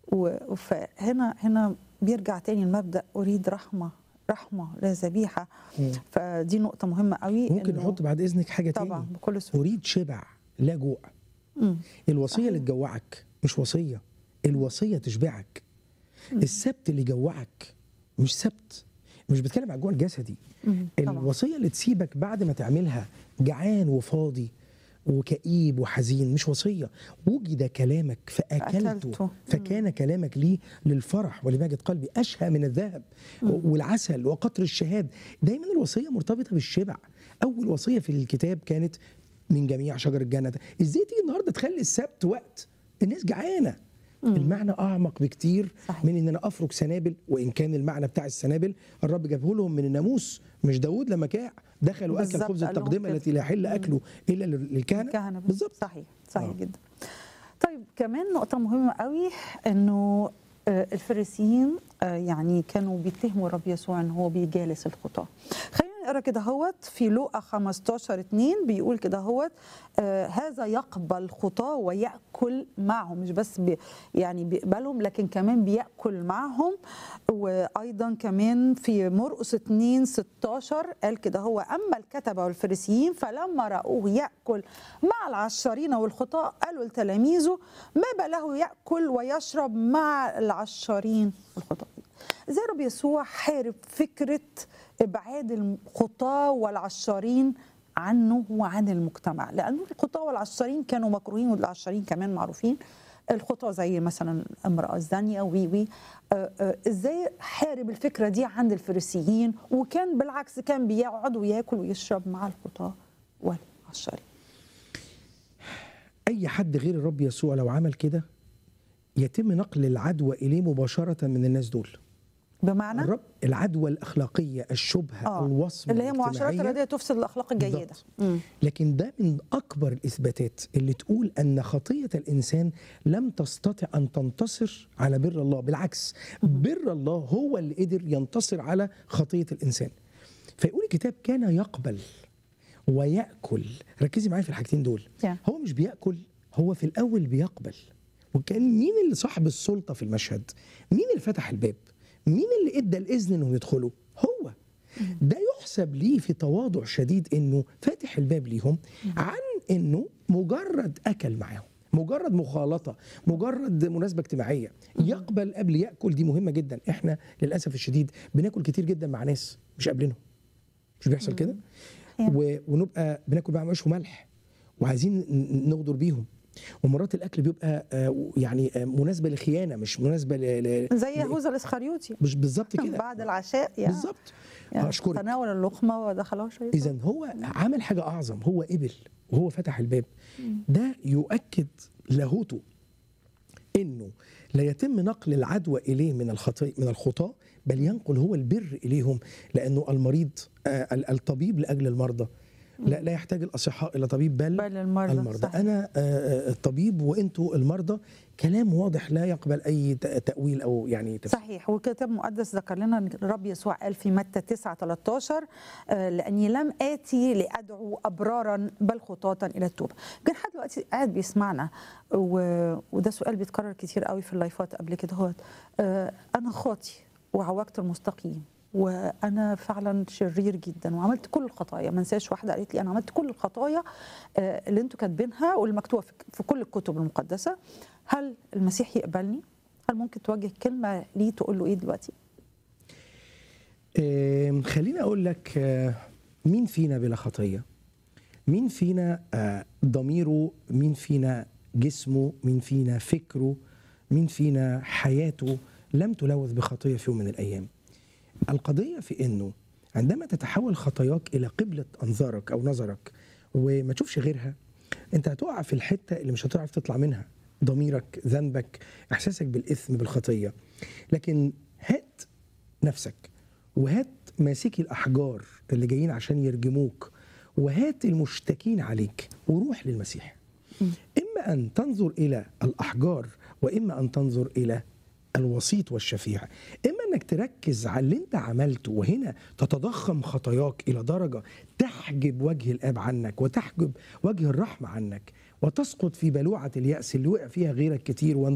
و- فهنا هنا بيرجع تاني المبدأ أريد رحمة رحمة لا ذبيحة مم. فدي نقطة مهمة قوي ممكن إنه نحط بعد اذنك حاجه طبعا تاني بكل سهولة اريد شبع لا جوع مم. الوصيه اللي تجوعك مش وصيه الوصيه تشبعك السبت اللي يجوعك مش سبت مش بتكلم على الجوع الجسدي مم. طبعا الوصيه اللي تسيبك بعد ما تعملها جعان وفاضي وكئيب وحزين مش وصيه وجد كلامك فاكلته فأكلته. فكان كلامك لي للفرح ولمجد قلبي اشهى من الذهب والعسل وقطر الشهاد دايما الوصيه مرتبطه بالشبع اول وصيه في الكتاب كانت من جميع شجر الجنه ازاي تيجي النهارده تخلي السبت وقت الناس جعانه المعنى اعمق بكتير صحيح. من ان انا افرك سنابل وان كان المعنى بتاع السنابل الرب جابه لهم من الناموس مش داود لما كاع دخل واكل بالظبط، خبز قال لهم التقدمه كده. التي لا يحل اكله الا للكهنه الكهنة بالظبط صحيح صحيح آه. جدا طيب كمان نقطة مهمة قوي انه آه، الفريسيين آه، يعني كانوا بيتهموا الرب يسوع ان هو بيجالس الخطاة خلينا نقرا كده هوت في لوقا 15 2 بيقول كده هوت آه، هذا يقبل خطاة ويأكل معهم مش بس بي يعني بيقبلهم لكن كمان بيأكل معهم وايضا كمان في مرقس 2 16 قال كده هو اما الكتبه والفريسيين فلما راوه ياكل مع العشارين والخطاة قالوا لتلاميذه ما بله ياكل ويشرب مع العشارين والخطاة ازاي رب يسوع حارب فكره ابعاد الخطاة والعشارين عنه وعن المجتمع لأن الخطاة والعشارين كانوا مكروهين والعشارين كمان معروفين الخطاة زي مثلا امرأة الزانية وي وي آه، آه، ازاي حارب الفكرة دي عند الفريسيين وكان بالعكس كان بيقعد وياكل ويشرب مع الخطاة والعشارين اي حد غير الرب يسوع لو عمل كده يتم نقل العدوى اليه مباشره من الناس دول بمعنى الرب العدوى الاخلاقيه الشبهه آه، الوصمه اللي هي معاشرات الاجتماعية، الرديئة تفسد الأخلاق الجيدة بالضبط. مم. لكن ده من اكبر الاثباتات اللي تقول ان خطيه الانسان لم تستطع ان تنتصر على بر الله بالعكس بر الله هو اللي قدر ينتصر على خطيه الانسان فيقول الكتاب كان يقبل ويأكل ركزي معايا في الحاجتين دول Yeah. هو مش بيأكل هو في الأول بيقبل وكان مين اللي صاحب السلطة في المشهد مين اللي فتح الباب مين اللي ادى الإذن انهم يدخلوا هو ده يحسب ليه في تواضع شديد انه فاتح الباب ليهم عن انه مجرد اكل معاهم مجرد مخالطه مجرد مناسبه اجتماعيه يقبل قبل ياكل دي مهمه جدا احنا للاسف الشديد بناكل كتير جدا مع ناس مش قابلينهم مش بيحصل كده و- ونبقى بناكل بقى عيش وملح وعايزين ن- نغدر بيهم ومرات الاكل بيبقى آه، يعني آه، مناسبه لخيانه مش مناسبه ل... ل... زي ل- يهوذا الإسخريوطي مش بالظبط كده بعد العشاء يعني بالظبط يعني اشكرك تناول اللقمة ودخلها شيطان اذا هو عمل حاجه اعظم هو قبل وهو فتح الباب ده يؤكد لاهوته انه لا يتم نقل العدوى اليه من الخطي من الخطاه بل ينقل هو البر اليهم لانه المريض آه ال- الطبيب لاجل المرضى لا لا يحتاج الاصحاء الى طبيب بل, بل المرضى، المرضى صحيح. انا آه، آه، الطبيب وانتوا المرضى كلام واضح لا يقبل اي ت- تاويل او يعني تفسير صحيح والكتاب المقدس ذكر لنا ان الرب يسوع قال في متى 9 13 آه، لاني لم اتي لادعو ابرارا بل خطاة الى التوبه. كان حد دلوقتي قاعد بيسمعنا و... وده سؤال بيتكرر كتير قوي في اللايفات قبل كده هو آه، انا خاطي وعوجت المستقيم وانا فعلا شرير جدا وعملت كل الخطايا ما انساش واحده قالت لي انا عملت كل الخطايا آه، اللي انتوا كاتبينها واللي مكتوبه في- في كل الكتب المقدسه هل المسيح يقبلني هل ممكن توجه كلمه ليه تقول له ايه دلوقتي آم، خليني اقول لك آه، مين فينا بلا خطيه مين فينا آه، ضميره مين فينا جسمه مين فينا فكره مين فينا حياته لم تلوث بخطيه في يوم من الايام القضيه في انه عندما تتحول خطاياك الى قبله انظارك او نظرك وما تشوفش غيرها انت هتقع في الحته اللي مش هتعرف تطلع منها ضميرك ذنبك احساسك بالاثم بالخطيه لكن هات نفسك وهات ماسكي الاحجار اللي جايين عشان يرجموك وهات المشتكين عليك وروح للمسيح اما ان تنظر الى الاحجار واما ان تنظر الى الوسيط والشفيع اما انك تركز على اللي انت عملته وهنا تتضخم خطاياك الى درجه تحجب وجه الاب عنك وتحجب وجه الرحمه عنك وتسقط في بلوعه الياس اللي وقع فيها غيرك كتير